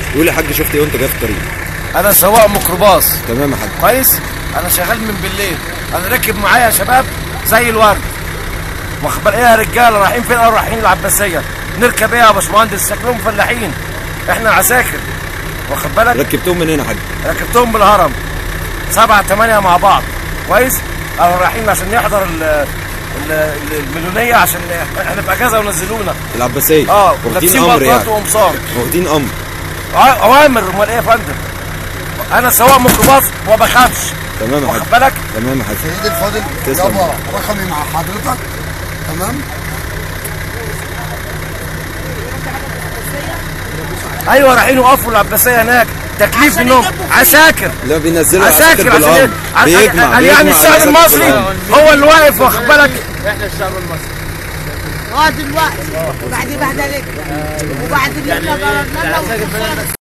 قول يا حاج شفت ايه وانت جاي في الطريق انا سواق ميكروباص تمام يا حاج كويس انا شغال من بالليل انا راكب معايا يا شباب زي الورد واخد بالك ايه يا رجاله رايحين فين قالوا رايحين العباسيه نركب ايه يا باشمهندس شكلهم فلاحين احنا عساكر واخد بالك ركبتهم من هنا يا حاج ركبتهم بالهرم سبعة ثمانية مع بعض كويس قالوا رايحين عشان نحضر ال ال- ال- المليونية عشان احنا في اجازة ونزلونا العباسيه اه واخدين لابسين امر بلطات يعني وقمصان واخدين امر ع- اوامر امال ايه يا فندم انا سواق ميكروباص وما بخافش تمام يا حاج واخد بالك تمام يا حاج سيدي الفاضل تسلم. يابا رقمي مع حضرتك تمام ايوه رايحين يقفوا العباسيه هناك تكليف عشان منهم يجيبوا فيه. عساكر لا بينزلوا عساكر عشان بالامر ع- بيجمع قال يعني بيجمع الشعب العساكر المصري بالأمر. هو اللي واقف واخد بالك اه دلوقتي وبعد بهدلتنا وبعد اللي احنا ضربنا لنا